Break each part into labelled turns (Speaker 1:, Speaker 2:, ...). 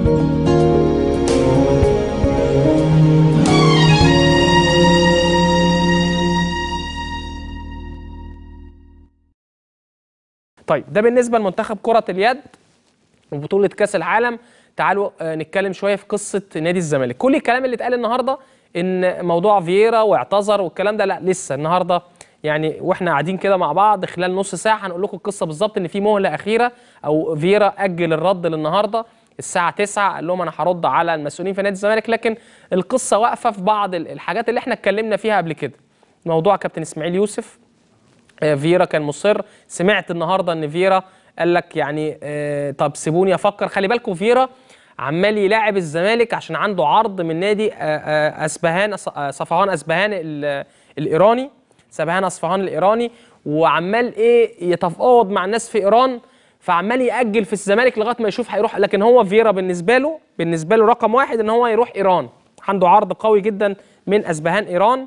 Speaker 1: طيب ده بالنسبه لمنتخب كره اليد وبطوله كاس العالم تعالوا آه، نتكلم شويه في قصه نادي الزمالك كل الكلام اللي اتقال النهارده ان موضوع فييرا واعتذر والكلام ده لا لسه النهارده يعني واحنا قاعدين كده مع بعض خلال نص ساعه هنقول لكم القصه بالظبط ان في مهله اخيره او فييرا اجل الرد للنهارده الساعه 9 قال لهم انا هرد على المسؤولين في نادي الزمالك لكن القصه واقفه في بعض ال- الحاجات اللي احنا اتكلمنا فيها قبل كده موضوع كابتن اسماعيل يوسف آه، فييرا كان مصر سمعت النهارده ان فييرا قال لك يعني آه، طب سيبوني افكر خلي بالكم فييرا عمال يلاعب الزمالك عشان عنده عرض من نادي آه، آه، اسبهان أص- آه، صفوان اسبهان ال- الايراني سبهان اصفهان الايراني وعمال ايه يتفاوض مع الناس في ايران فعمال ياجل في الزمالك لغايه ما يشوف هيروح لكن هو فييرا بالنسبه له بالنسبه له رقم واحد ان هو يروح ايران عنده عرض قوي جدا من اسبهان ايران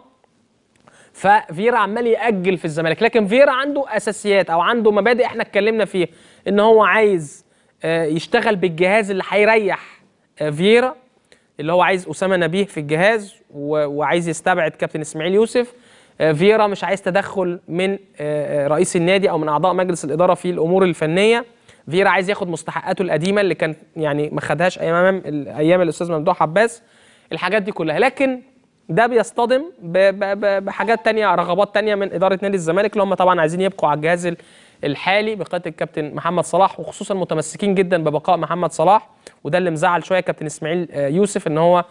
Speaker 1: ففيرا عمال يأجل في الزمالك لكن فيرا عنده أساسيات أو عنده مبادئ احنا اتكلمنا فيها إن هو عايز آه، يشتغل بالجهاز اللي هيريح آه، فيرا اللي هو عايز أسامة نبيه في الجهاز و- وعايز يستبعد كابتن إسماعيل يوسف آه، فيرا مش عايز تدخل من آه، آه، رئيس النادي أو من أعضاء مجلس الإدارة في الأمور الفنية فيرا عايز ياخد مستحقاته القديمة اللي كان يعني ما خدهاش أيام أيام الأستاذ ممدوح عباس الحاجات دي كلها لكن ده بيصطدم ب- ب- ب- بحاجات تانية رغبات تانية من إدارة نادي الزمالك اللي هم طبعا عايزين يبقوا على الجهاز ال- الحالي بقيادة الكابتن محمد صلاح وخصوصا متمسكين جدا ببقاء محمد صلاح وده اللي مزعل شوية كابتن إسماعيل آه، يوسف إن هو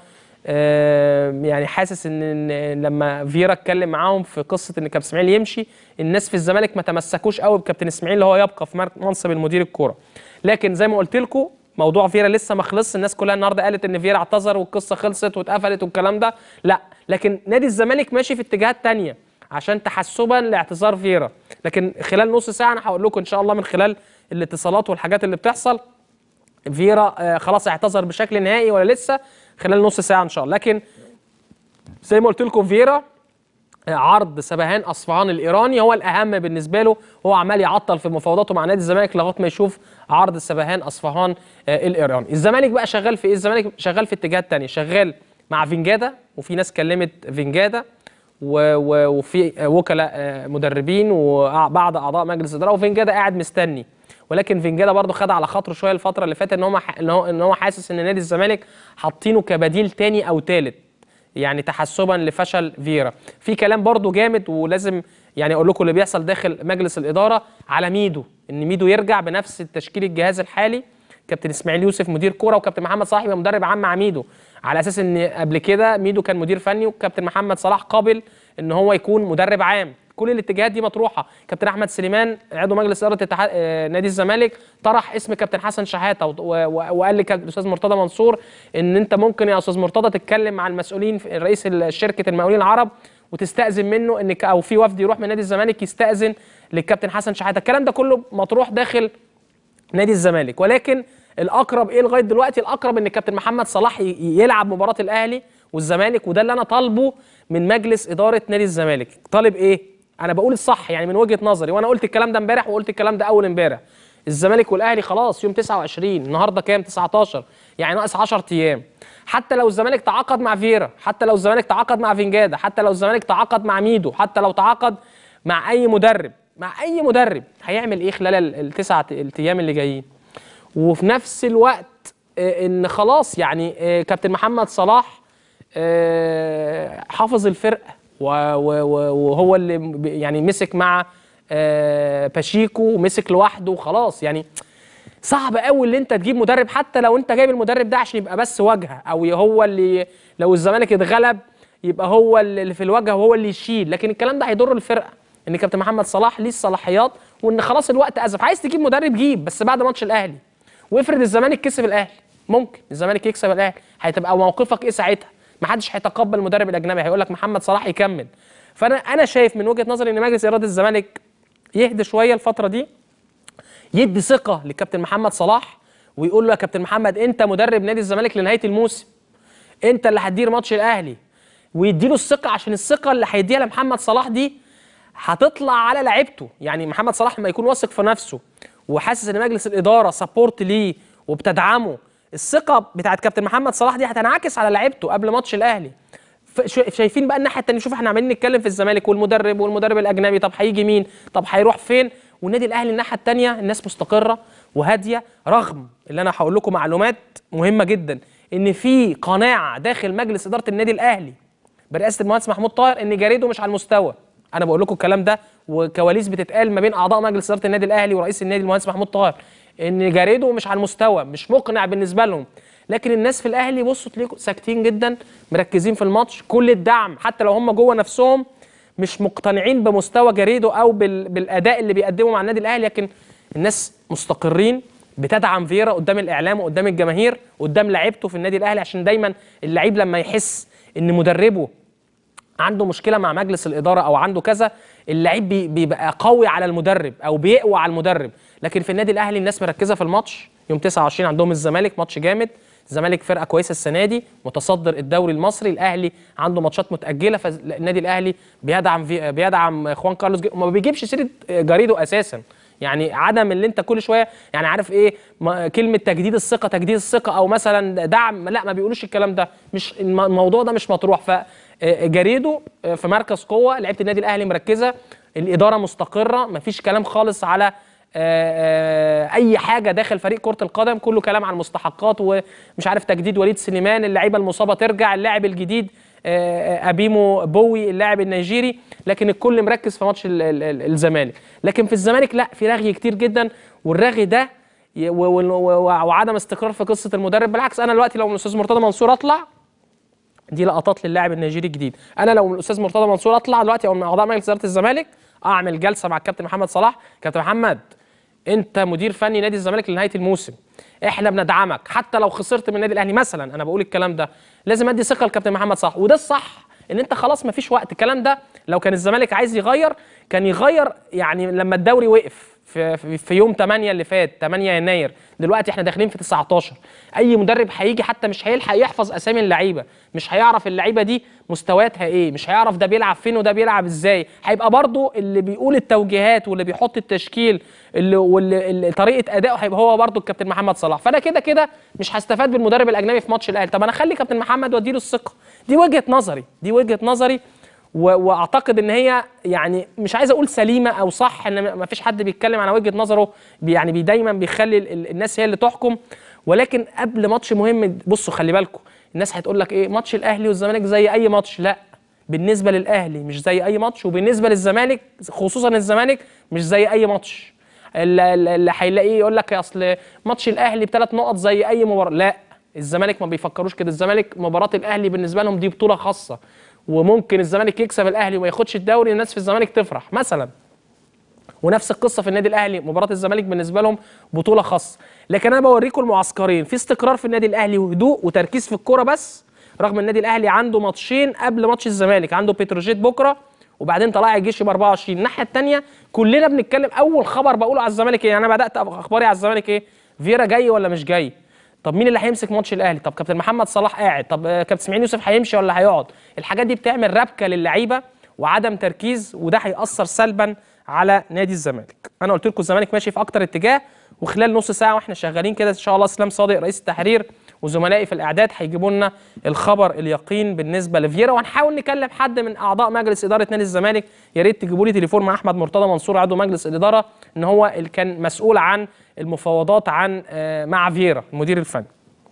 Speaker 1: آه، يعني حاسس ان إن لما فيرا اتكلم معاهم في قصه ان كابتن اسماعيل يمشي الناس في الزمالك ما تمسكوش قوي بكابتن اسماعيل اللي هو يبقى في مر- منصب المدير الكوره لكن زي ما قلت لكم موضوع فيرا لسه ما خلصش الناس كلها النهارده قالت ان فيرا اعتذر والقصه خلصت واتقفلت والكلام ده لا لكن نادي الزمالك ماشي في اتجاهات تانية عشان تحسبا لاعتذار فيرا لكن خلال نص ساعه انا هقول لكم ان شاء الله من خلال الاتصالات والحاجات اللي بتحصل فيرا آه، خلاص اعتذر بشكل نهائي ولا لسه خلال نص ساعه ان شاء الله لكن زي ما قلت لكم فيرا آه، عرض سبهان اصفهان الايراني هو الاهم بالنسبه له هو عمال يعطل في مفاوضاته مع نادي الزمالك لغايه ما يشوف عرض سبهان اصفهان آه، الايراني الزمالك بقى شغال في ايه الزمالك شغال في اتجاهات تانية شغال مع فينجادا وفي ناس كلمت فينجادا و- و- وفي آه، وكلاء آه، مدربين وبعض اعضاء مجلس اداره وفينجادا قاعد مستني ولكن فينجادا برضه خد على خاطره شويه الفتره اللي فاتت ان هو ان هو ان هو حاسس ان نادي الزمالك حاطينه كبديل تاني او تالت يعني تحسبا لفشل فيرا في كلام برضو جامد ولازم يعني اقول لكم اللي بيحصل داخل مجلس الاداره على ميدو ان ميدو يرجع بنفس التشكيل الجهاز الحالي كابتن اسماعيل يوسف مدير كوره وكابتن محمد صلاح يبقى مدرب عام مع ميدو على اساس ان قبل كده ميدو كان مدير فني وكابتن محمد صلاح قابل ان هو يكون مدرب عام كل الاتجاهات دي مطروحه كابتن احمد سليمان عضو مجلس اداره اتحاد آه، نادي الزمالك طرح اسم كابتن حسن شحاته و- و- وقال لكابتن الاستاذ مرتضى منصور ان انت ممكن يا استاذ مرتضى تتكلم مع المسؤولين في رئيس ال- شركه المقاولين العرب وتستاذن منه ان ك- او في وفد يروح من نادي الزمالك يستاذن للكابتن حسن شحاته الكلام ده كله مطروح داخل نادي الزمالك ولكن الاقرب ايه لغايه دلوقتي الاقرب ان كابتن محمد صلاح ي- يلعب مباراه الاهلي والزمالك وده اللي انا طالبه من مجلس اداره نادي الزمالك طالب ايه انا بقول الصح يعني من وجهه نظري وانا قلت الكلام ده امبارح وقلت الكلام ده اول امبارح الزمالك والاهلي خلاص يوم 29 النهارده كام 19 يعني ناقص 10 ايام حتى لو الزمالك تعاقد مع فيرا حتى لو الزمالك تعاقد مع فينجادا حتى لو الزمالك تعاقد مع ميدو حتى لو تعاقد مع اي مدرب مع اي مدرب هيعمل ايه خلال ال- التسعة الايام اللي جايين وفي نفس الوقت آه، ان خلاص يعني آه، كابتن محمد صلاح آه، حافظ الفرقه و- و- و- وهو اللي ب- يعني مسك مع آه، باشيكو ومسك لوحده وخلاص يعني صعب قوي اللي انت تجيب مدرب حتى لو انت جايب المدرب ده عشان يبقى بس واجهه او هو اللي لو الزمالك اتغلب يبقى هو اللي في الواجهه وهو اللي يشيل لكن الكلام ده هيضر الفرقه ان كابتن محمد صلاح ليه الصلاحيات وان خلاص الوقت ازف عايز تجيب مدرب جيب بس بعد ماتش الاهلي وافرض الزمالك كسب الاهلي ممكن الزمالك يكسب الاهلي هتبقى موقفك ايه ساعتها محدش هيتقبل المدرب الاجنبي هيقول لك محمد صلاح يكمل فانا انا شايف من وجهه نظري ان مجلس اداره الزمالك يهدى شويه الفتره دي يدي ثقه لكابتن محمد صلاح ويقول له يا كابتن محمد انت مدرب نادي الزمالك لنهايه الموسم انت اللي هتدير ماتش الاهلي ويديله الثقه عشان الثقه اللي هيديها لمحمد صلاح دي هتطلع على لعيبته يعني محمد صلاح لما يكون واثق في نفسه وحاسس ان مجلس الاداره سبورت ليه وبتدعمه الثقه بتاعت كابتن محمد صلاح دي هتنعكس على لعيبته قبل ماتش الاهلي ف- شا- شايفين بقى الناحيه الثانيه شوف احنا عمالين نتكلم في الزمالك والمدرب والمدرب الاجنبي طب هيجي مين طب هيروح فين والنادي الاهلي الناحيه الثانيه الناس مستقره وهاديه رغم اللي انا هقول لكم معلومات مهمه جدا ان في قناعه داخل مجلس اداره النادي الاهلي برئاسه المهندس محمود طاهر ان جاريدو مش على المستوى انا بقول لكم الكلام ده وكواليس بتتقال ما بين اعضاء مجلس اداره النادي الاهلي ورئيس النادي المهندس محمود طاهر ان جاريدو مش على المستوى مش مقنع بالنسبه لهم لكن الناس في الاهلي بصوا تلاقوا ساكتين جدا مركزين في الماتش كل الدعم حتى لو هم جوه نفسهم مش مقتنعين بمستوى جاريدو او بال... بالاداء اللي بيقدمه مع النادي الاهلي لكن الناس مستقرين بتدعم فيرا قدام الاعلام وقدام الجماهير قدام لعيبته في النادي الاهلي عشان دايما اللعيب لما يحس ان مدربه عنده مشكله مع مجلس الاداره او عنده كذا اللعيب بي- بيبقى قوي على المدرب او بيقوى على المدرب لكن في النادي الاهلي الناس مركزه في الماتش يوم 29 عندهم الزمالك ماتش جامد الزمالك فرقه كويسه السنه دي متصدر الدوري المصري الاهلي عنده ماتشات متاجله فالنادي الاهلي بيدعم في بيدعم خوان كارلوس جي- وما بيجيبش سيره جاريدو اساسا يعني عدم اللي انت كل شويه يعني عارف ايه ما- كلمه تجديد الثقه تجديد الثقه او مثلا دعم لا ما بيقولوش الكلام ده مش الم- الموضوع ده مش مطروح ف آه، جاريدو آه، في مركز قوه لعيبه النادي الاهلي مركزه الاداره مستقره مفيش كلام خالص على آه، آه، اي حاجه داخل فريق كره القدم كله كلام عن المستحقات ومش عارف تجديد وليد سليمان اللعيبه المصابه ترجع اللاعب الجديد آه، آه، ابيمو بوي اللاعب النيجيري لكن الكل مركز في ماتش ال- ال- ال- الزمالك لكن في الزمالك لا في رغي كتير جدا والرغي ده ي- و- و- و- وعدم استقرار في قصه المدرب بالعكس انا دلوقتي لو من الاستاذ مرتضى منصور اطلع دي لقطات للاعب النيجيري الجديد انا لو من الاستاذ مرتضى منصور اطلع دلوقتي او من اعضاء مجلس اداره الزمالك اعمل جلسه مع الكابتن محمد صلاح كابتن محمد انت مدير فني نادي الزمالك لنهايه الموسم احنا بندعمك حتى لو خسرت من النادي الاهلي مثلا انا بقول الكلام ده لازم ادي ثقه للكابتن محمد صلاح وده الصح ان انت خلاص مفيش وقت الكلام ده لو كان الزمالك عايز يغير كان يغير يعني لما الدوري وقف في, في, في يوم 8 اللي فات 8 يناير دلوقتي احنا داخلين في 19 اي مدرب هيجي حتى مش هيلحق يحفظ اسامي اللعيبه مش هيعرف اللعيبه دي مستوياتها ايه مش هيعرف ده بيلعب فين وده بيلعب ازاي هيبقى برضو اللي بيقول التوجيهات واللي بيحط التشكيل اللي واللي اللي طريقه ادائه هيبقى هو برضو الكابتن محمد صلاح فانا كده كده مش هستفاد بالمدرب الاجنبي في ماتش الاهلي طب انا اخلي كابتن محمد واديله الثقه دي وجهه نظري دي وجهه نظري و- واعتقد ان هي يعني مش عايز اقول سليمه او صح ان ما فيش حد بيتكلم على وجهه نظره بي- يعني بي دايما بيخلي ال- ال- الناس هي اللي تحكم ولكن قبل ماتش مهم بصوا خلي بالكم الناس هتقول لك ايه ماتش الاهلي والزمالك زي اي ماتش لا بالنسبه للاهلي مش زي اي ماتش وبالنسبه للزمالك خصوصا الزمالك مش زي اي ماتش اللي اللي هيلاقيه يقول لك اصل ماتش الاهلي بثلاث نقط زي اي مباراه لا الزمالك ما بيفكروش كده الزمالك مباراه الاهلي بالنسبه لهم دي بطوله خاصه وممكن الزمالك يكسب الاهلي وما ياخدش الدوري الناس في الزمالك تفرح مثلا ونفس القصه في النادي الاهلي مباراه الزمالك بالنسبه لهم بطوله خاصه لكن انا بوريكم المعسكرين في استقرار في النادي الاهلي وهدوء وتركيز في الكوره بس رغم النادي الاهلي عنده ماتشين قبل ماتش الزمالك عنده بتروجيت بكره وبعدين طلائع الجيش ب 24 الناحيه الثانيه كلنا بنتكلم اول خبر بقوله على الزمالك ايه يعني انا بدات اخباري على الزمالك ايه فيرا جاي ولا مش جاي طب مين اللي هيمسك ماتش الاهلي طب كابتن محمد صلاح قاعد طب آه، كابتن اسماعيل يوسف هيمشي ولا هيقعد الحاجات دي بتعمل ربكه للعيبه وعدم تركيز وده هيأثر سلبا على نادي الزمالك انا قلت لكم الزمالك ماشي في اكتر اتجاه وخلال نص ساعه واحنا شغالين كده ان شاء الله اسلام صادق رئيس التحرير وزملائي في الاعداد هيجيبوا لنا الخبر اليقين بالنسبه لفييرا وهنحاول نكلم حد من اعضاء مجلس اداره نادي الزمالك يا ريت تجيبوا لي تليفون مع احمد مرتضى منصور عضو مجلس الاداره ان هو اللي كان مسؤول عن المفاوضات عن آه، مع فييرا المدير الفني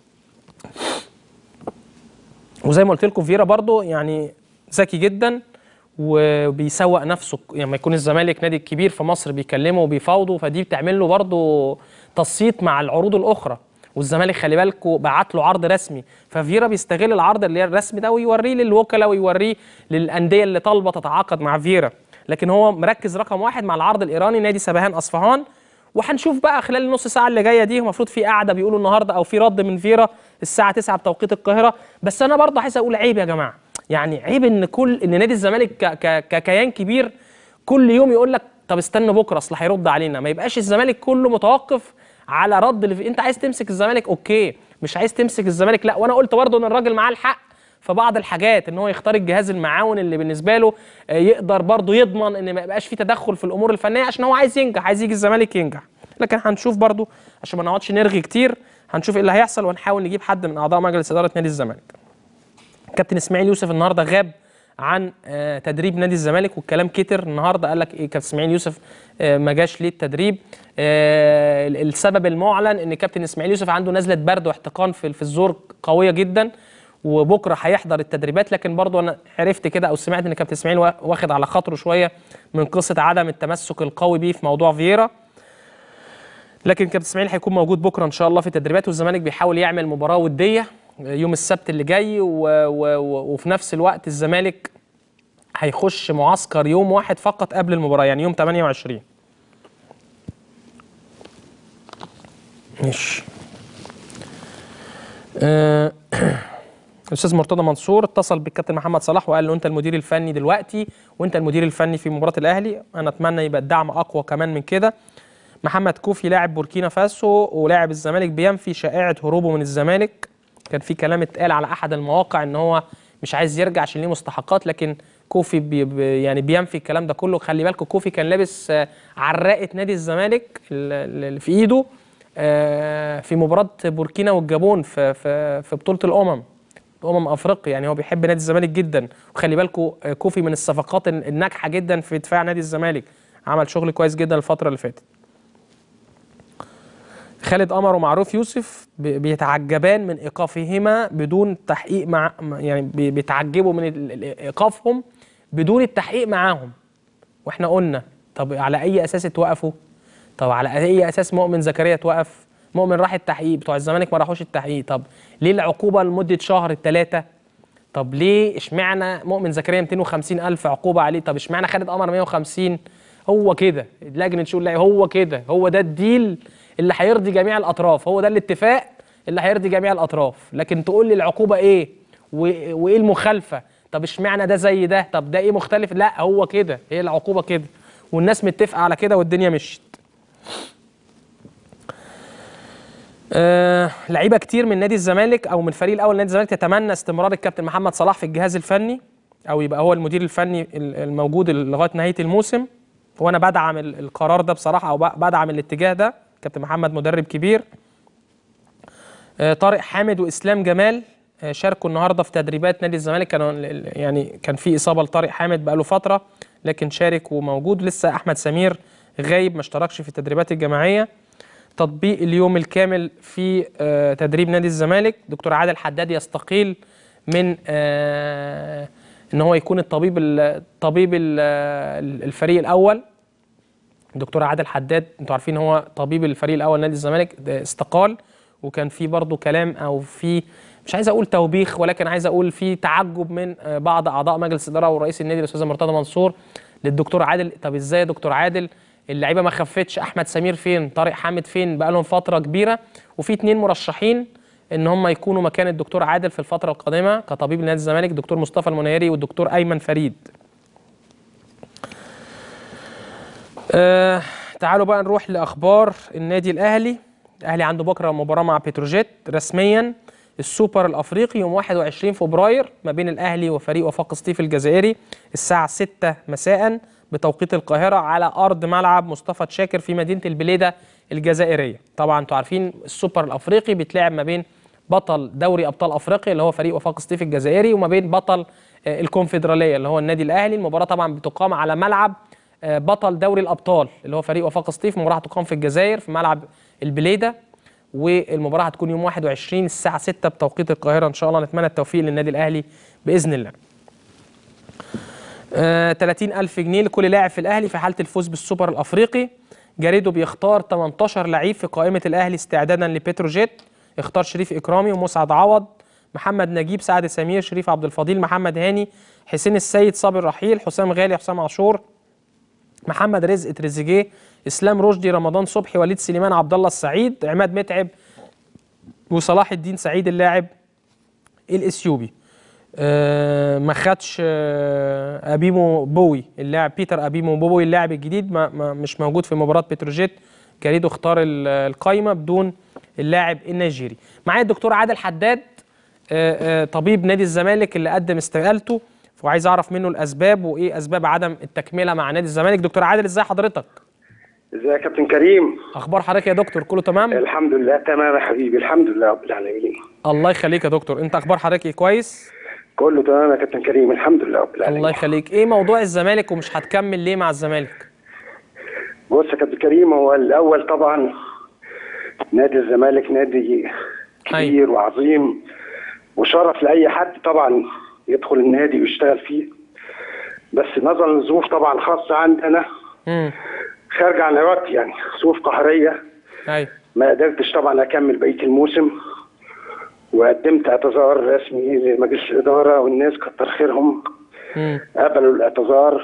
Speaker 1: وزي ما قلت لكم فييرا برضو يعني ذكي جدا وبيسوق نفسه يعني لما يكون الزمالك نادي كبير في مصر بيكلمه وبيفاوضه فدي بتعمل له برضو تصيت مع العروض الاخرى والزمالك خلي بالكوا بعت له عرض رسمي ففيرا بيستغل العرض اللي هي الرسمي ده ويوريه للوكلاء ويوريه للانديه اللي طالبه تتعاقد مع فيرا لكن هو مركز رقم واحد مع العرض الايراني نادي سبهان اصفهان وهنشوف بقى خلال النص ساعه اللي جايه دي المفروض في قعده بيقولوا النهارده او في رد من فيرا الساعه 9 بتوقيت القاهره بس انا برضه عايز اقول عيب يا جماعه يعني عيب ان كل ان نادي الزمالك ك- ك- ككيان كبير كل يوم يقول لك طب استنى بكره اصل هيرد علينا ما يبقاش الزمالك كله متوقف على رد اللي في انت عايز تمسك الزمالك اوكي مش عايز تمسك الزمالك لا وانا قلت برضه ان الراجل معاه الحق في بعض الحاجات ان هو يختار الجهاز المعاون اللي بالنسبه له آه، يقدر برضه يضمن ان ما يبقاش في تدخل في الامور الفنيه عشان هو عايز ينجح عايز يجي الزمالك ينجح لكن هنشوف برضه عشان ما نقعدش نرغي كتير هنشوف ايه اللي هيحصل وهنحاول نجيب حد من اعضاء مجلس اداره نادي الزمالك كابتن اسماعيل يوسف النهارده غاب عن آه، تدريب نادي الزمالك والكلام كتر النهارده قال لك ايه كابتن اسماعيل يوسف آه، ما جاش ليه التدريب آه، ال- السبب المعلن ان كابتن اسماعيل يوسف عنده نزله برد واحتقان في في الزور قويه جدا وبكره هيحضر التدريبات لكن برضه انا عرفت كده او سمعت ان كابتن اسماعيل وا- واخد على خاطره شويه من قصه عدم التمسك القوي بيه في موضوع فييرا لكن كابتن اسماعيل هيكون موجود بكره ان شاء الله في التدريبات والزمالك بيحاول يعمل مباراه وديه يوم السبت اللي جاي و... و... و... وفي نفس الوقت الزمالك هيخش معسكر يوم واحد فقط قبل المباراه يعني يوم 28 ماشي آه، الاستاذ مرتضى منصور اتصل بالكابتن محمد صلاح وقال له انت المدير الفني دلوقتي وانت المدير الفني في مباراه الاهلي انا اتمنى يبقى الدعم اقوى كمان من كده محمد كوفي لاعب بوركينا فاسو ولاعب الزمالك بينفي شائعه هروبه من الزمالك كان في كلام اتقال على احد المواقع ان هو مش عايز يرجع عشان ليه مستحقات لكن كوفي بي بي- يعني بينفي الكلام ده كله خلي بالكم كوفي كان لابس آه، عراقه نادي الزمالك ال- اللي في ايده آه، في مباراه بوركينا والجابون في في في بطوله الامم امم افريقيا يعني هو بيحب نادي الزمالك جدا وخلي بالكم آه، كوفي من الصفقات الن- الناجحه جدا في دفاع نادي الزمالك عمل شغل كويس جدا الفتره اللي فاتت خالد قمر ومعروف يوسف بي- بيتعجبان من ايقافهما بدون تحقيق مع يعني بي- بيتعجبوا من ال- ال- ايقافهم بدون التحقيق معاهم واحنا قلنا طب على اي اساس اتوقفوا طب على اي اساس مؤمن زكريا اتوقف مؤمن راح التحقيق بتوع الزمالك ما راحوش التحقيق طب ليه العقوبه لمده شهر الثلاثه طب ليه اشمعنى مؤمن زكريا 250 الف عقوبه عليه طب اشمعنى خالد قمر 150 هو كده لجنه شؤون لا هو كده هو ده الديل اللي هيرضي جميع الاطراف هو ده الاتفاق اللي هيرضي جميع الاطراف لكن تقول لي العقوبه ايه و- وايه المخالفه طب اشمعنى ده زي ده طب ده ايه مختلف لا هو كده هي العقوبه كده والناس متفقه على كده والدنيا مشيت آه لعيبه كتير من نادي الزمالك او من الفريق الاول نادي الزمالك تتمنى استمرار الكابتن محمد صلاح في الجهاز الفني او يبقى هو المدير الفني ال- الموجود لغايه نهايه الموسم وانا بدعم ال- القرار ده بصراحه او ب- بدعم الاتجاه ده كابتن محمد مدرب كبير آه، طارق حامد واسلام جمال آه، شاركوا النهارده في تدريبات نادي الزمالك كانوا ال- ال- يعني كان في اصابه لطارق حامد بقاله فتره لكن شارك وموجود لسه احمد سمير غايب ما اشتركش في التدريبات الجماعيه تطبيق اليوم الكامل في آه، تدريب نادي الزمالك دكتور عادل حداد يستقيل من آه، ان هو يكون الطبيب ال- طبيب ال- الفريق الاول دكتور عادل حداد انتوا عارفين هو طبيب الفريق الاول نادي الزمالك ده استقال وكان في برضه كلام او في مش عايز اقول توبيخ ولكن عايز اقول في تعجب من آه، بعض اعضاء مجلس الاداره ورئيس النادي الاستاذ مرتضى منصور للدكتور عادل طب ازاي يا دكتور عادل اللعيبه ما خفتش احمد سمير فين طارق حامد فين بقى لهم فتره كبيره وفي اتنين مرشحين ان هم يكونوا مكان الدكتور عادل في الفتره القادمه كطبيب نادي الزمالك الدكتور مصطفى المنيري والدكتور ايمن فريد آه تعالوا بقى نروح لاخبار النادي الاهلي الاهلي عنده بكره مباراه مع بتروجيت رسميا السوبر الافريقي يوم 21 فبراير ما بين الاهلي وفريق وفاق سطيف الجزائري الساعه 6 مساء بتوقيت القاهره على ارض ملعب مصطفى تشاكر في مدينه البليده الجزائريه طبعا انتوا عارفين السوبر الافريقي بيتلعب ما بين بطل دوري ابطال افريقيا اللي هو فريق وفاق سطيف الجزائري وما بين بطل آه، الكونفدراليه اللي هو النادي الاهلي المباراه طبعا بتقام على ملعب آه، بطل دوري الابطال اللي هو فريق وفاق سطيف المباراه هتقام في الجزائر في ملعب البليده والمباراه هتكون يوم 21 الساعه 6 بتوقيت القاهره ان شاء الله نتمنى التوفيق للنادي الاهلي باذن الله آه 30 ألف جنيه لكل لاعب في الأهلي في حالة الفوز بالسوبر الأفريقي جاريدو بيختار 18 لعيب في قائمة الأهلي استعدادا لبتروجيت اختار شريف إكرامي ومسعد عوض محمد نجيب سعد سمير شريف عبد الفضيل محمد هاني حسين السيد صابر رحيل حسام غالي حسام عاشور محمد رزق تريزيجيه اسلام رشدي رمضان صبحي وليد سليمان عبد الله السعيد عماد متعب وصلاح الدين سعيد اللاعب الاثيوبي آه ما خدش آه ابيمو بوي اللاعب بيتر ابيمو بوي اللاعب الجديد ما ما مش موجود في مباراه بتروجيت جريدو اختار ال- القايمه بدون اللاعب النيجيري معايا الدكتور عادل حداد آه آه طبيب نادي الزمالك اللي قدم استقالته وعايز اعرف منه الاسباب وايه اسباب عدم التكمله مع نادي الزمالك دكتور عادل ازاي حضرتك
Speaker 2: ازيك يا كابتن كريم
Speaker 1: اخبار حضرتك يا دكتور كله تمام
Speaker 2: الحمد لله تمام يا حبيبي الحمد لله رب العالمين
Speaker 1: الله يخليك يا دكتور انت اخبار حضرتك ايه كويس
Speaker 2: كله تمام يا كابتن كريم الحمد لله رب العالمين
Speaker 1: الله يخليك ايه موضوع الزمالك ومش هتكمل ليه مع الزمالك
Speaker 2: بص يا كابتن كريم هو الاول طبعا نادي الزمالك نادي كبير وعظيم وشرف لاي حد طبعا يدخل النادي ويشتغل فيه بس نظرا لظروف طبعا خاصه عندنا
Speaker 1: امم
Speaker 2: خارجه عن ارادتي يعني ظروف قهريه
Speaker 1: ايوه
Speaker 2: ما قدرتش طبعا اكمل بقيه الموسم وقدمت اعتذار رسمي لمجلس الاداره والناس كتر خيرهم
Speaker 1: امم
Speaker 2: قبلوا الاعتذار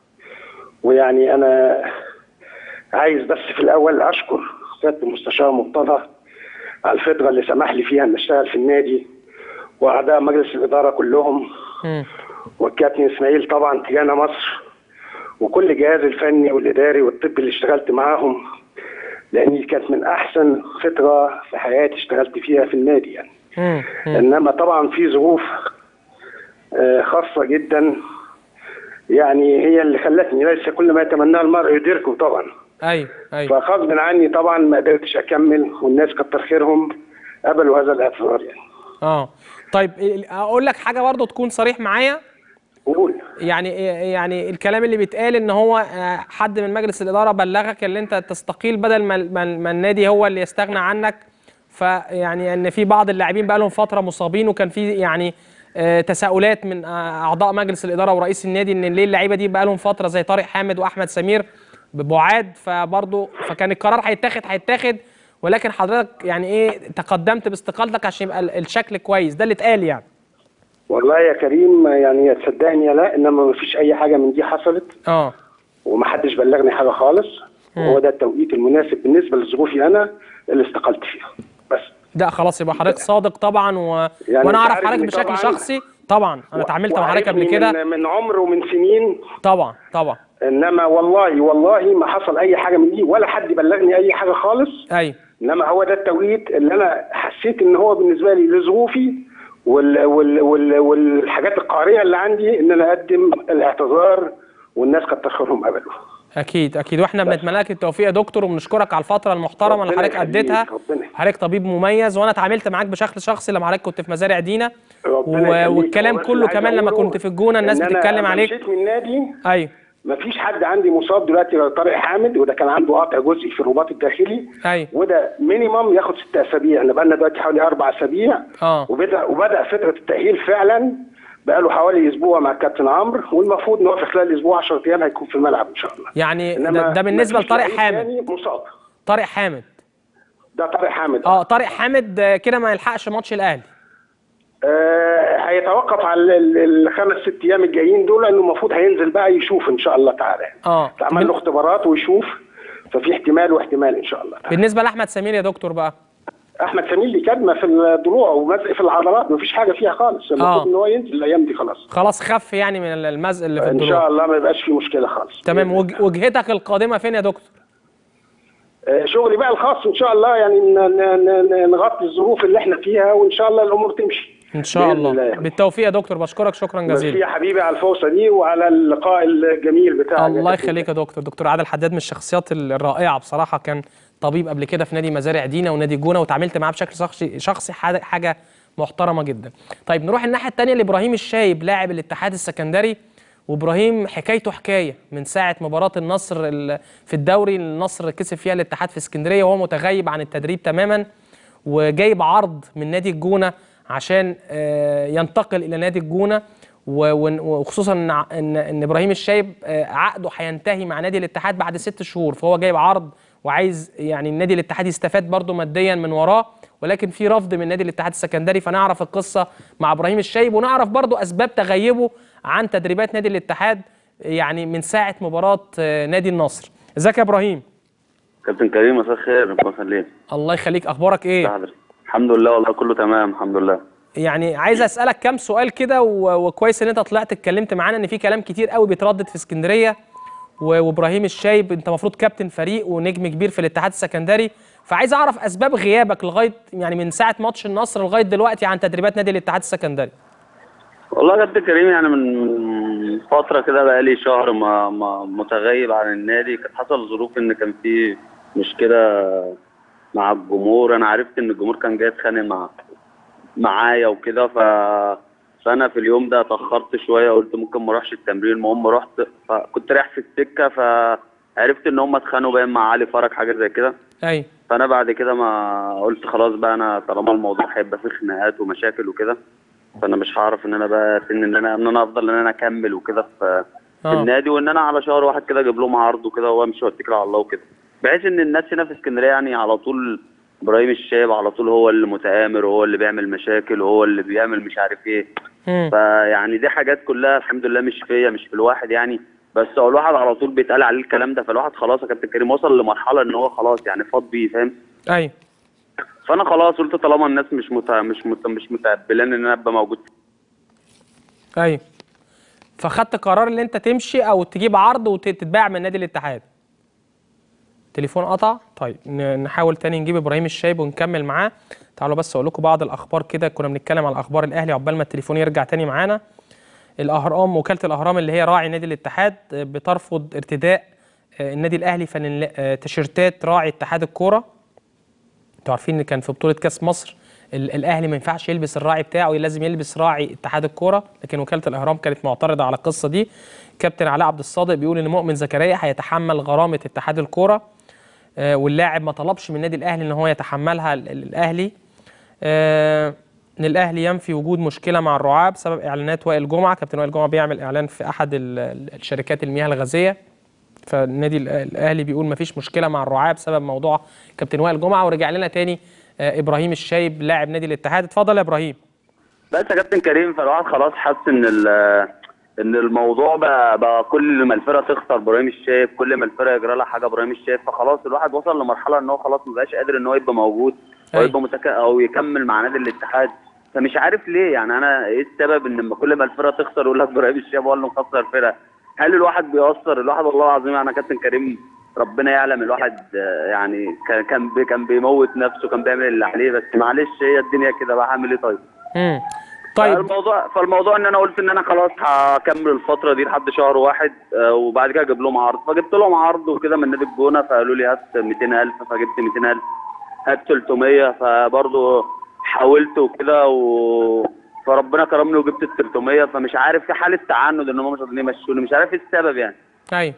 Speaker 2: ويعني انا عايز بس في الاول اشكر سياده المستشار مرتضى على الفتره اللي سمح لي فيها ان اشتغل في النادي واعضاء مجلس الاداره كلهم
Speaker 1: امم
Speaker 2: والكابتن اسماعيل طبعا تجانا مصر وكل الجهاز الفني والاداري والطبي اللي اشتغلت معاهم لان دي كانت من احسن فتره في حياتي اشتغلت فيها في النادي يعني
Speaker 1: امم
Speaker 2: انما طبعا في ظروف آه، خاصه جدا يعني هي اللي خلتني ليس كل ما يتمناه المرء يدركه طبعا
Speaker 1: ايوه ايوه
Speaker 2: فغصب عني طبعا ما قدرتش اكمل والناس كتر خيرهم قبلوا هذا الاعتذار يعني
Speaker 1: اه طيب ال- اقول لك حاجه برضو تكون صريح معايا
Speaker 2: قول
Speaker 1: يعني يعني الكلام اللي بيتقال ان هو آه، حد من مجلس الاداره بلغك ان انت تستقيل بدل ما ما ما النادي هو اللي يستغنى عنك فيعني ان في بعض اللاعبين بقى لهم فتره مصابين وكان في يعني آه، تساؤلات من آه، اعضاء مجلس الاداره ورئيس النادي ان ليه اللعيبه دي بقى لهم فتره زي طارق حامد واحمد سمير ببعاد فبرضه فكان القرار هيتاخد هيتاخد ولكن حضرتك يعني ايه تقدمت باستقالتك عشان يبقى ال- الشكل كويس ده اللي اتقال يعني
Speaker 2: والله يا كريم يعني تصدقني يا لا انما ما فيش اي حاجه من دي حصلت
Speaker 1: اه
Speaker 2: ومحدش بلغني حاجه خالص وهو ده التوقيت المناسب بالنسبه لظروفي انا اللي استقلت فيها بس
Speaker 1: ده خلاص يبقى حضرتك صادق طبعا و...
Speaker 2: يعني
Speaker 1: وانا
Speaker 2: أنت
Speaker 1: اعرف
Speaker 2: عارف
Speaker 1: حضرتك
Speaker 2: إن
Speaker 1: بشكل
Speaker 2: طبعاً-
Speaker 1: شخصي طبعا انا اتعاملت مع حضرتك قبل
Speaker 2: وعارفني
Speaker 1: كده
Speaker 2: من, من عمر ومن سنين
Speaker 1: طبعا طبعا
Speaker 2: انما والله والله ما حصل اي حاجه من دي ولا حد بلغني اي حاجه خالص
Speaker 1: ايوه
Speaker 2: انما هو ده التوقيت اللي انا حسيت ان هو بالنسبه لي لظروفي وال وال وال والحاجات القهريه اللي عندي ان انا اقدم الاعتذار والناس كتر خيرهم قبلوا
Speaker 1: اكيد اكيد واحنا بنتمنى لك التوفيق يا دكتور وبنشكرك على الفتره المحترمه اللي
Speaker 2: ربنا
Speaker 1: حضرتك
Speaker 2: يخليك،
Speaker 1: اديتها
Speaker 2: ربنا يخليك.
Speaker 1: حضرتك طبيب مميز وانا اتعاملت معاك بشكل شخصي لما حضرتك كنت في مزارع دينا
Speaker 2: ربنا
Speaker 1: و...
Speaker 2: يخليك.
Speaker 1: والكلام
Speaker 2: هو بس
Speaker 1: كله
Speaker 2: اللي عايز
Speaker 1: كمان لما
Speaker 2: أقوله
Speaker 1: كنت في الجونه الناس
Speaker 2: إن أنا
Speaker 1: بتتكلم
Speaker 2: لما
Speaker 1: عليك
Speaker 2: مشيت من النادي
Speaker 1: ايوه
Speaker 2: ما فيش حد عندي مصاب دلوقتي غير طارق حامد وده كان عنده قطع جزئي في الرباط الداخلي
Speaker 1: ايوه
Speaker 2: وده مينيمم ياخد ست اسابيع احنا بقالنا دلوقتي حوالي اربع اسابيع
Speaker 1: اه
Speaker 2: وبدا وبدا فتره التاهيل فعلا بقاله حوالي اسبوع مع الكابتن عمرو والمفروض ان هو في خلال اسبوع 10 ايام هيكون في الملعب ان شاء الله
Speaker 1: يعني
Speaker 2: إنما
Speaker 1: ده, ده بالنسبه
Speaker 2: مفيش
Speaker 1: لطارق
Speaker 2: لعيب
Speaker 1: حامد
Speaker 2: تاني مصاب
Speaker 1: طارق حامد
Speaker 2: ده طارق حامد
Speaker 1: اه طارق حامد آه، كده ما يلحقش ماتش الاهلي
Speaker 2: آه هيتوقف على ال- ال- الخمس ست ايام الجايين دول لانه المفروض هينزل بقى يشوف ان شاء الله تعالى
Speaker 1: اه
Speaker 2: تعمل له اختبارات ويشوف ففي احتمال واحتمال ان شاء الله تعالى.
Speaker 1: بالنسبه لاحمد سمير يا دكتور بقى
Speaker 2: احمد سمير ليه كدمه في الضلوع ومزق في العضلات مفيش حاجه فيها خالص المفروض
Speaker 1: آه.
Speaker 2: ان هو ينزل الايام دي خلاص
Speaker 1: خلاص خف يعني من المزق اللي في
Speaker 2: ان
Speaker 1: الضلوع
Speaker 2: شاء الله ما يبقاش في مشكله خالص
Speaker 1: تمام وج- وجهتك القادمه فين يا دكتور
Speaker 2: آه، شغلي بقى الخاص ان شاء الله يعني ن- ن- ن- نغطي الظروف اللي احنا فيها وان شاء الله الامور تمشي
Speaker 1: ان شاء
Speaker 2: بإذن
Speaker 1: الله
Speaker 2: يعني.
Speaker 1: بالتوفيق يا دكتور بشكرك شكرا
Speaker 2: ميرسي
Speaker 1: جزيلا
Speaker 2: يا حبيبي على الفرصه دي وعلى اللقاء الجميل بتاعك
Speaker 1: الله يخليك يا دكتور دكتور عادل حداد من الشخصيات الرائعه بصراحه كان طبيب قبل كده في نادي مزارع دينا ونادي الجونه وتعاملت معاه بشكل شخصي شخصي حاجه حاجة محترمه جدا طيب نروح الناحيه الثانيه لابراهيم الشايب لاعب الاتحاد السكندري وابراهيم حكايته حكايه من ساعه مباراه النصر ال- في الدوري النصر كسب فيها الاتحاد في اسكندريه وهو متغيب عن التدريب تماما وجايب عرض من نادي الجونه عشان آه، ينتقل الى نادي الجونه و- ون- وخصوصا ان ع- ان ان ابراهيم الشايب آه، عقده هينتهي مع نادي الاتحاد بعد ست شهور فهو جايب عرض وعايز يعني النادي الاتحاد يستفاد برضه ماديا من وراه ولكن في رفض من نادي الاتحاد السكندري فنعرف القصه مع ابراهيم الشايب ونعرف برضه اسباب تغيبه عن تدريبات نادي الاتحاد يعني من ساعه مباراه آه، نادي النصر ازيك يا ابراهيم
Speaker 3: كابتن كريم مساء الخير الله يخليك
Speaker 1: الله يخليك اخبارك ايه
Speaker 3: حضرتك الحمد لله والله كله تمام الحمد لله
Speaker 1: يعني عايز اسالك كام سؤال كده و- وكويس ان انت طلعت اتكلمت معانا ان في كلام كتير قوي بيتردد في اسكندريه و- وابراهيم الشايب انت المفروض كابتن فريق ونجم كبير في الاتحاد السكندري فعايز اعرف اسباب غيابك لغايه يعني من ساعه ماتش النصر لغايه دلوقتي عن تدريبات نادي الاتحاد السكندري
Speaker 3: والله يا كابتن كريم يعني من من من فترة كده بقالي شهر ما ما متغيب عن النادي كانت حصل ظروف إن كان في مشكلة مع الجمهور أنا عرفت إن الجمهور كان جاي يتخانق مع معايا وكده ف فأنا في اليوم ده اتأخرت شوية قلت ممكن ما أروحش التمرين المهم رحت فكنت رايح في السكة فعرفت إن هم اتخانقوا باين مع علي فرج حاجة زي كده
Speaker 1: ايوه
Speaker 3: فانا بعد كده ما قلت خلاص بقى انا طالما الموضوع هيبقى فيه خناقات ومشاكل وكده فانا مش هعرف ان انا بقى سن ان انا ان انا افضل ان انا اكمل وكده في, في
Speaker 1: آه.
Speaker 3: النادي وان انا على شهر واحد كده اجيب لهم عرض وكده وامشي واتكل على الله وكده بحيث ان الناس هنا في اسكندريه يعني على طول ابراهيم الشايب على طول هو اللي متآمر وهو اللي بيعمل مشاكل وهو اللي بيعمل مش عارف ايه
Speaker 1: مم.
Speaker 3: فيعني دي حاجات كلها الحمد لله مش فيا مش في الواحد يعني بس هو الواحد على طول بيتقال عليه الكلام ده فالواحد خلاص يا كابتن كريم وصل لمرحله ان هو خلاص يعني فاض بيه فاهم
Speaker 1: ايوه
Speaker 3: فانا خلاص قلت طالما الناس مش مت... مش مت... مش متقبلان ان انا ابقى موجود
Speaker 1: ايوه فخدت قرار ان انت تمشي او تجيب عرض وتتباع من نادي الاتحاد تليفون قطع طيب ن- نحاول تاني نجيب ابراهيم الشايب ونكمل معاه تعالوا بس اقول لكم بعض الاخبار كده كنا بنتكلم على اخبار الاهلي عقبال ما التليفون يرجع تاني معانا الاهرام وكاله الاهرام اللي هي راعي نادي الاتحاد آه، بترفض ارتداء آه، النادي الاهلي فنل... آه، تيشيرتات راعي اتحاد الكوره انتوا عارفين ان كان في بطوله كاس مصر ال- الاهلي ما ينفعش يلبس الراعي بتاعه لازم يلبس راعي اتحاد الكوره لكن وكاله الاهرام كانت معترضه على القصه دي كابتن علاء عبد الصادق بيقول ان مؤمن زكريا هيتحمل غرامه اتحاد الكوره آه، واللاعب ما طلبش من النادي الاهلي ان هو يتحملها ال- ال- الاهلي آه، ان الاهلي ينفي وجود مشكله مع الرعاة بسبب اعلانات وائل جمعه كابتن وائل جمعه بيعمل اعلان في احد ال- ال- الشركات المياه الغازيه فالنادي ال- الاهلي بيقول ما فيش مشكله مع الرعاة بسبب موضوع كابتن وائل جمعه ورجع لنا تاني آه، ابراهيم الشايب لاعب نادي الاتحاد اتفضل يا ابراهيم
Speaker 3: بس يا كابتن كريم فالواحد خلاص حس ان ال- ان الموضوع بقى بقى كل ما الفرقه تخسر ابراهيم الشايب كل ما الفرقه يجرى لها حاجه ابراهيم الشايب فخلاص الواحد وصل لمرحله ان هو خلاص ما بقاش قادر ان هو يبقى موجود او
Speaker 1: أيوة.
Speaker 3: يبقى متك... او يكمل مع نادي الاتحاد فمش عارف ليه يعني انا ايه السبب ان لما كل ما الفرقه تخسر يقول لك ابراهيم الشايب هو اللي مخسر الفرقه هل الواحد بيأثر الواحد والله العظيم انا كابتن كريم ربنا يعلم الواحد آه، يعني كان كان بي- كان بيموت نفسه كان بيعمل اللي عليه بس معلش هي الدنيا كده بقى هعمل ايه طيب
Speaker 1: مم. طيب
Speaker 3: فالموضوع فالموضوع ان انا قلت ان انا خلاص هكمل الفتره دي لحد شهر واحد آه، وبعد كده اجيب لهم عرض فجبت لهم عرض وكده من نادي الجونه فقالوا لي هات 200000 فجبت 200000 هات 300 فبرضه حاولت وكده و فربنا كرمني وجبت ال 300 فمش عارف في حاله تعنت ان هم مش راضيين يمشوني مش عارف ايه السبب يعني
Speaker 1: ايوه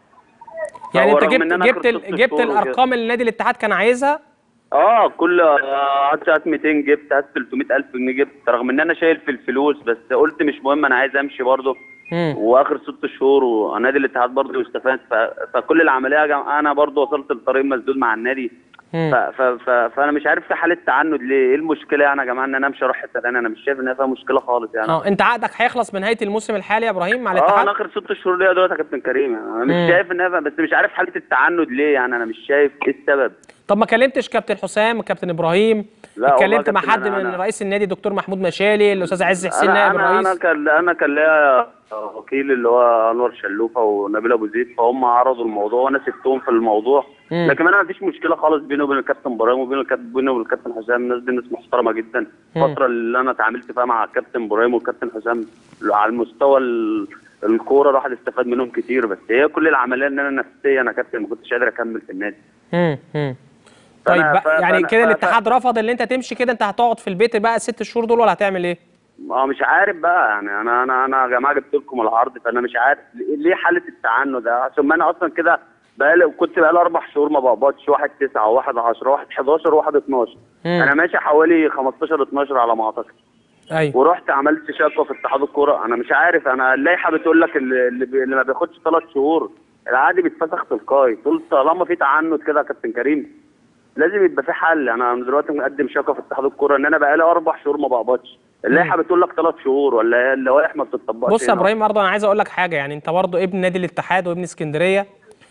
Speaker 1: يعني
Speaker 3: هو
Speaker 1: انت
Speaker 3: رغم
Speaker 1: جبت
Speaker 3: إن أنا
Speaker 1: جبت
Speaker 3: آخر
Speaker 1: ال-
Speaker 3: ست
Speaker 1: جبت
Speaker 3: شهور وكده.
Speaker 1: الارقام اللي نادي الاتحاد كان عايزها
Speaker 3: اه كل آه، هات هات 200 جبت هات 300000 جنيه جبت رغم ان انا شايل في الفلوس بس قلت مش مهم انا عايز امشي برضه
Speaker 1: مم.
Speaker 3: واخر ست شهور ونادي الاتحاد برضه يستفاد ف... فكل العمليه يا جماعة انا برضه وصلت لطريق مسدود مع النادي ف...
Speaker 1: مم.
Speaker 3: ف... ف... فانا مش عارف في حاله تعنت ليه ايه المشكله يعني يا جماعه ان انا امشي اروح حته ثانيه انا مش شايف ان هي فيها مشكله خالص يعني
Speaker 1: اه انت عقدك هيخلص بنهايه الموسم الحالي يا ابراهيم مع
Speaker 3: اه
Speaker 1: الاتحاد
Speaker 3: انا اخر ست شهور ليا دلوقتي يا كابتن كريم يعني انا
Speaker 1: مم.
Speaker 3: مش شايف ان هي بس مش عارف حاله التعنت ليه يعني انا مش شايف ايه السبب
Speaker 1: طب ما كلمتش كابتن حسام وكابتن ابراهيم
Speaker 3: لا والله
Speaker 1: اتكلمت مع
Speaker 3: كابتن
Speaker 1: حد
Speaker 3: أنا-
Speaker 1: من
Speaker 3: أنا-
Speaker 1: رئيس النادي دكتور محمود مشالي الاستاذ عز حسين
Speaker 3: انا
Speaker 1: نائب
Speaker 3: انا انا
Speaker 1: الرئيس
Speaker 3: كان انا كان ليا وكيل اللي هو انور شلوفه ونبيل ابو زيد فهم عرضوا الموضوع وانا سبتهم في الموضوع
Speaker 1: مم.
Speaker 3: لكن انا ما فيش مشكله خالص بيني وبين الكابتن ابراهيم وبين الكابتن بيني وبين الكابتن حسام الناس دي ناس محترمه جدا
Speaker 1: مم.
Speaker 3: الفتره اللي انا اتعاملت فيها مع الكابتن ابراهيم والكابتن حسام على المستوى ال- الكوره الواحد استفاد منهم كتير بس هي كل العمليه ان انا نفسيا انا كابتن ما كنتش قادر اكمل في النادي
Speaker 1: مم. مم. طيب
Speaker 3: فأنا-
Speaker 1: بقى
Speaker 3: ف-
Speaker 1: يعني
Speaker 3: فأنا-
Speaker 1: كده
Speaker 3: ف-
Speaker 1: الاتحاد رفض ان انت تمشي كده انت هتقعد في البيت بقى ست شهور دول ولا هتعمل ايه؟
Speaker 3: اه مش عارف بقى يعني انا انا انا يا جماعه جبت لكم العرض فانا مش عارف ليه حاله التعنت ده ثم انا اصلا كده بقالي كنت بقالي اربع شهور ما بقبضش واحد تسعه وواحد 10 واحد 11 وواحد 12
Speaker 1: مم.
Speaker 3: انا ماشي حوالي 15 12 على ما اعتقد
Speaker 1: ايوه
Speaker 3: ورحت عملت شكوى في اتحاد الكوره انا مش عارف انا اللائحه بتقول لك اللي, اللي, بي... اللي ما بياخدش ثلاث شهور العادي بيتفسخ تلقائي قلت طالما في تعنت كده يا كابتن كريم لازم يبقى في حل انا دلوقتي مقدم شكوى في اتحاد الكوره ان انا بقالي اربع شهور ما بقبضش اللائحه بتقول لك ثلاث شهور ولا هي اللوائح ما بتطبقش
Speaker 1: بص يا
Speaker 3: هنا؟
Speaker 1: ابراهيم برضه انا عايز اقول لك حاجه يعني انت برضه ابن نادي الاتحاد وابن اسكندريه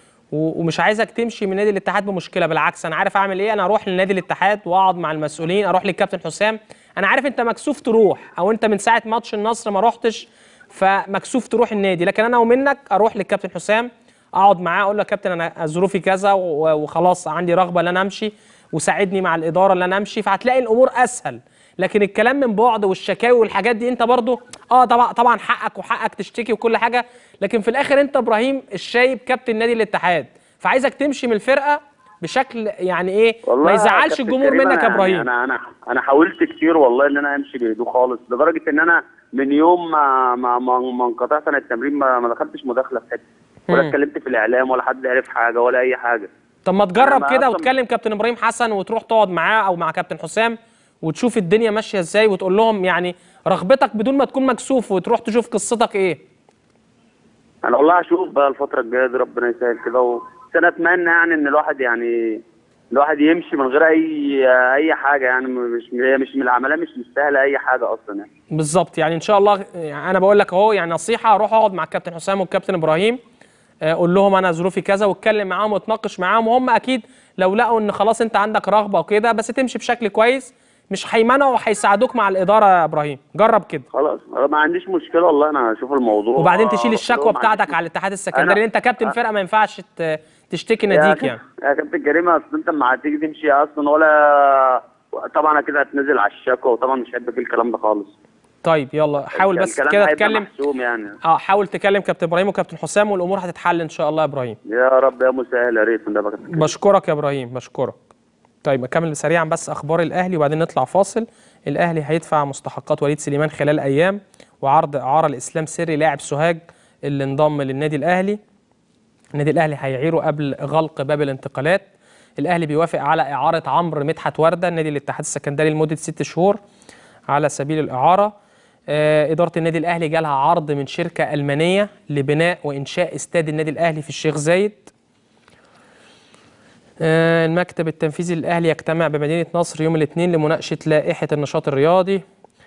Speaker 1: و- ومش عايزك تمشي من نادي الاتحاد بمشكله بالعكس انا عارف اعمل ايه انا اروح لنادي الاتحاد واقعد مع المسؤولين اروح للكابتن حسام انا عارف انت مكسوف تروح او انت من ساعه ماتش النصر ما رحتش فمكسوف تروح النادي لكن انا ومنك اروح للكابتن حسام اقعد معاه اقول له يا كابتن انا ظروفي كذا و- وخلاص عندي رغبه ان انا امشي وساعدني مع الاداره ان انا امشي فهتلاقي الامور اسهل لكن الكلام من بعد والشكاوي والحاجات دي انت برضو اه طبعا طبعا حقك وحقك تشتكي وكل حاجه لكن في الاخر انت ابراهيم الشايب كابتن نادي الاتحاد فعايزك تمشي من الفرقه بشكل يعني ايه ما
Speaker 3: والله يا
Speaker 1: يزعلش
Speaker 3: كابتن
Speaker 1: الجمهور
Speaker 3: كريم
Speaker 1: منك يا
Speaker 3: أنا
Speaker 1: ابراهيم
Speaker 3: يعني انا انا انا حاولت كتير والله ان انا امشي بهدوء خالص لدرجه ان انا من يوم ما ما ما, ما انقطعت عن التمرين ما, ما دخلتش مداخله في حته ولا
Speaker 1: مم.
Speaker 3: اتكلمت في الاعلام ولا حد عرف حاجه ولا اي حاجه
Speaker 1: طب ما تجرب
Speaker 3: ما
Speaker 1: كده
Speaker 3: أصلاً-
Speaker 1: وتكلم كابتن ابراهيم حسن وتروح تقعد معاه او مع كابتن حسام وتشوف الدنيا ماشيه ازاي وتقول لهم يعني رغبتك بدون ما تكون مكسوف وتروح تشوف قصتك ايه
Speaker 3: انا والله هشوف بقى الفتره الجايه دي ربنا يسهل كده و... بس انا اتمنى يعني ان الواحد يعني الواحد يمشي من غير اي اي حاجه يعني مش هي مش من العمليه مش مستاهله اي حاجه اصلا يعني
Speaker 1: بالظبط يعني ان شاء الله يعني انا بقول لك اهو يعني نصيحه روح اقعد مع الكابتن حسام والكابتن ابراهيم آه، قول لهم انا ظروفي كذا واتكلم معاهم واتناقش معاهم وهم اكيد لو لقوا ان خلاص انت عندك رغبه وكده بس تمشي بشكل كويس مش هيمنعوا وهيساعدوك مع الاداره يا ابراهيم جرب كده
Speaker 3: خلاص أنا ما عنديش مشكله والله انا هشوف الموضوع
Speaker 1: وبعدين تشيل
Speaker 3: آه،
Speaker 1: الشكوى
Speaker 3: ما عنديش
Speaker 1: بتاعتك على الاتحاد السكندري
Speaker 3: أنا-
Speaker 1: لان انت كابتن
Speaker 3: أ-
Speaker 1: فرقه ما ينفعش ت- تشتكي
Speaker 3: يا
Speaker 1: ناديك
Speaker 3: كاب-
Speaker 1: يعني
Speaker 3: يا كابتن كريم اصل انت لما هتيجي تمشي اصلا ولا طبعا كده هتنزل على الشكوى وطبعا مش هيبقى فيه الكلام ده خالص
Speaker 1: طيب يلا حاول بس
Speaker 3: الكلام
Speaker 1: كده
Speaker 3: هيبقى
Speaker 1: تكلم
Speaker 3: محسوم يعني
Speaker 1: اه حاول تكلم كابتن ابراهيم وكابتن حسام والامور هتتحل ان شاء الله يا ابراهيم
Speaker 3: يا رب يا مسهل يا ريت من ده بقى كابتن كريم.
Speaker 1: بشكرك يا ابراهيم بشكرك طيب اكمل سريعا بس اخبار الاهلي وبعدين نطلع فاصل الاهلي هيدفع مستحقات وليد سليمان خلال ايام وعرض اعاره لاسلام سري لاعب سوهاج اللي انضم للنادي الاهلي النادي الاهلي هيعيره قبل غلق باب الانتقالات الاهلي بيوافق على اعاره عمرو مدحت ورده نادي الاتحاد السكندري لمده ست شهور على سبيل الاعاره آه، اداره النادي الاهلي جالها عرض من شركه المانيه لبناء وانشاء استاد النادي الاهلي في الشيخ زايد آه، المكتب التنفيذي للاهلي يجتمع بمدينه نصر يوم الاثنين لمناقشه لائحه النشاط الرياضي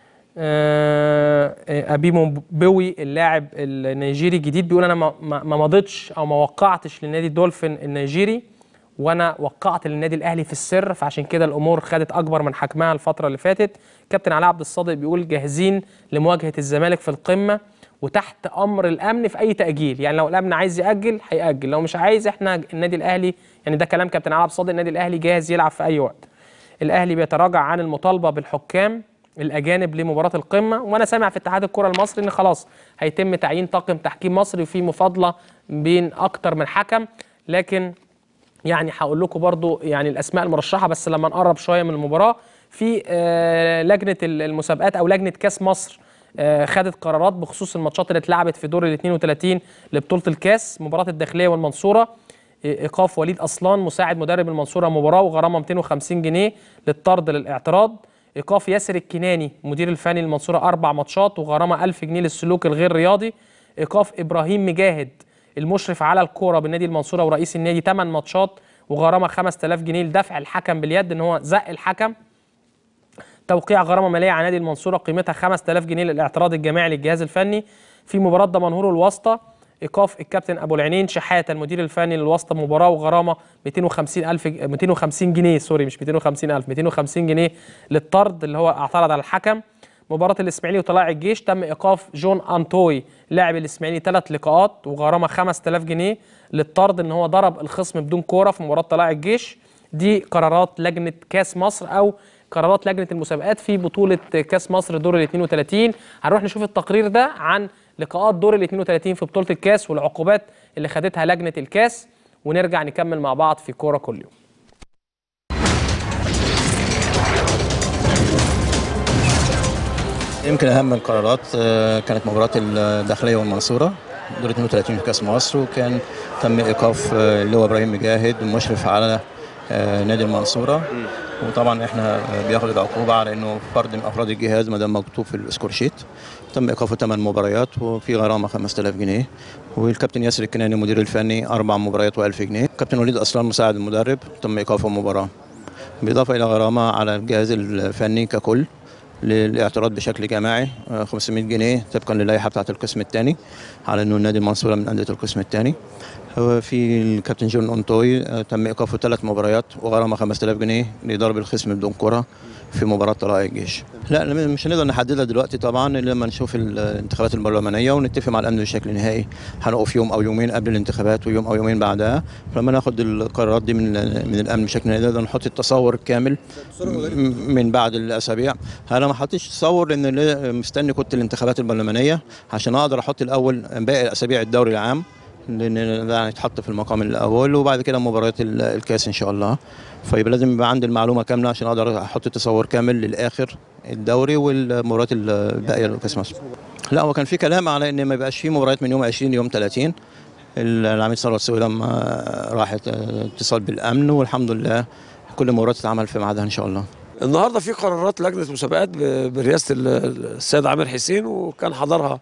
Speaker 1: آه، آه، ابيمو بوي اللاعب النيجيري الجديد بيقول انا ما ما ما مضيتش او ما وقعتش لنادي الدولفين النيجيري وانا وقعت للنادي الاهلي في السر فعشان كده الامور خدت اكبر من حجمها الفتره اللي فاتت كابتن علاء عبد الصادق بيقول جاهزين لمواجهه الزمالك في القمه وتحت امر الامن في اي تاجيل يعني لو الامن عايز ياجل هياجل لو مش عايز احنا النادي الاهلي يعني ده كلام كابتن علاء عبد الصادق النادي الاهلي جاهز يلعب في اي وقت الاهلي بيتراجع عن المطالبه بالحكام الاجانب لمباراه القمه وانا سامع في اتحاد الكره المصري ان خلاص هيتم تعيين طاقم تحكيم مصري وفي مفاضله بين اكتر من حكم لكن يعني هقول لكم برضو يعني الاسماء المرشحه بس لما نقرب شويه من المباراه في آه، لجنه المسابقات او لجنه كاس مصر آه، خدت قرارات بخصوص الماتشات اللي اتلعبت في دور ال 32 لبطوله الكاس مباراه الداخليه والمنصوره ايقاف وليد اصلان مساعد مدرب المنصوره مباراه وغرامه 250 جنيه للطرد للاعتراض ايقاف ياسر الكناني مدير الفني للمنصوره اربع ماتشات وغرامه 1000 جنيه للسلوك الغير رياضي ايقاف ابراهيم مجاهد المشرف على الكوره بنادي المنصوره ورئيس النادي 8 ماتشات وغرامه 5000 جنيه لدفع الحكم باليد ان هو زق الحكم توقيع غرامه ماليه على نادي المنصوره قيمتها 5000 جنيه للاعتراض الجماعي للجهاز الفني في مباراه دمنهور الواسطه ايقاف الكابتن ابو العينين شحاته المدير الفني للواسطه مباراه وغرامه 250 الف 250 جنيه سوري مش 250 الف 250 جنيه للطرد اللي هو اعترض على الحكم مباراة الإسماعيلي وطلائع الجيش تم إيقاف جون أنتوي لاعب الإسماعيلي ثلاث لقاءات وغرامة 5000 جنيه للطرد إن هو ضرب الخصم بدون كورة في مباراة طلائع الجيش دي قرارات لجنة كاس مصر أو قرارات لجنة المسابقات في بطولة كاس مصر دور ال 32 هنروح نشوف التقرير ده عن لقاءات دور ال 32 في بطولة الكاس والعقوبات اللي خدتها لجنة الكاس ونرجع نكمل مع بعض في كورة كل يوم
Speaker 4: يمكن اهم القرارات آه، كانت مباراه الداخليه والمنصوره دور 32 في كاس مصر وكان تم ايقاف آه، اللي هو ابراهيم مجاهد المشرف على آه، نادي المنصوره وطبعا احنا آه، بياخد العقوبه على انه فرد من افراد الجهاز ما دام مكتوب في السكور شيت تم ايقافه ثمان مباريات وفي غرامه 5000 جنيه والكابتن ياسر الكناني المدير الفني اربع مباريات و1000 جنيه كابتن وليد اصلان مساعد المدرب تم ايقافه مباراه بالاضافه الى غرامه على الجهاز الفني ككل للاعتراض بشكل جماعي آه، 500 جنيه طبقا للائحه بتاعه القسم الثاني على انه النادي المنصوره من انديه القسم الثاني هو في الكابتن جون اونتوي آه، تم ايقافه ثلاث مباريات وغرامه 5000 جنيه لضرب الخصم بدون كره في مباراه طلائع الجيش. لا لا، مش هنقدر نحددها دلوقتي طبعا الا لما نشوف الانتخابات البرلمانيه ونتفق مع الامن بشكل نهائي هنقف يوم او يومين قبل الانتخابات ويوم او يومين بعدها فلما ناخد القرارات دي من من الامن بشكل نهائي نقدر نحط التصور الكامل م- من بعد الاسابيع انا ما حطيتش تصور لان ل- مستني كنت الانتخابات البرلمانيه عشان اقدر احط الاول باقي اسابيع الدوري العام لان ده هيتحط في المقام الاول وبعد كده مباريات ال- الكاس ان شاء الله فيبقى لازم يبقى عندي المعلومه كامله عشان اقدر احط تصور كامل للاخر الدوري والمباريات ال- الباقيه لكاس مصر لا هو كان في كلام على ان ما يبقاش في مباريات من يوم 20 ليوم 30 العميد ثروت سويلم لما راحت اتصال بالامن والحمد لله كل المباريات تتعمل في ميعادها ان شاء الله
Speaker 5: النهارده في قرارات لجنه مسابقات ب- برئاسه ال- السيد عامر حسين وكان حضرها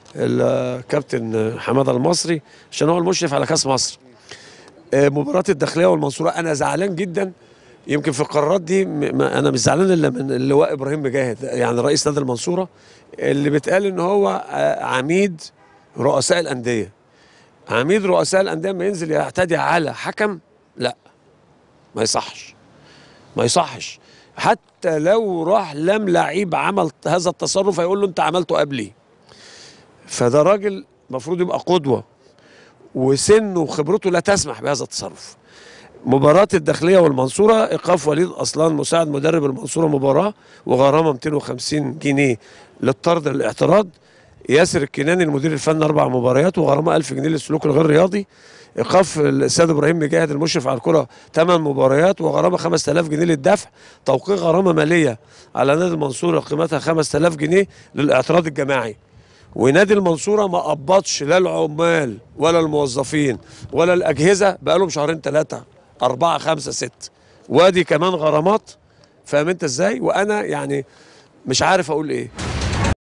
Speaker 5: الكابتن حماده المصري عشان هو المشرف على كاس مصر. آه، مباراه الداخليه والمنصوره انا زعلان جدا يمكن في القرارات دي م- ما- انا مش زعلان الا من اللواء ابراهيم مجاهد يعني رئيس نادي المنصوره اللي بيتقال ان هو آه، عميد رؤساء الانديه. عميد رؤساء الانديه ما ينزل يعتدي على حكم لا ما يصحش ما يصحش حتى لو راح لم لعيب عمل هذا التصرف هيقول له انت عملته قبلي فده راجل المفروض يبقى قدوه وسنه وخبرته لا تسمح بهذا التصرف مباراة الداخلية والمنصورة إيقاف وليد أصلان مساعد مدرب المنصورة مباراة وغرامة 250 جنيه للطرد للاعتراض ياسر الكناني المدير الفني أربع مباريات وغرامة 1000 جنيه للسلوك الغير رياضي إيقاف السيد إبراهيم مجاهد المشرف على الكرة 8 مباريات وغرامة 5000 جنيه للدفع توقيع غرامة مالية على نادي المنصورة قيمتها 5000 جنيه للاعتراض الجماعي ونادي المنصوره ما قبضش لا العمال ولا الموظفين ولا الاجهزه بقالهم شهرين ثلاثه اربعه خمسه ست وادي كمان غرامات فاهم انت ازاي وانا يعني مش عارف اقول ايه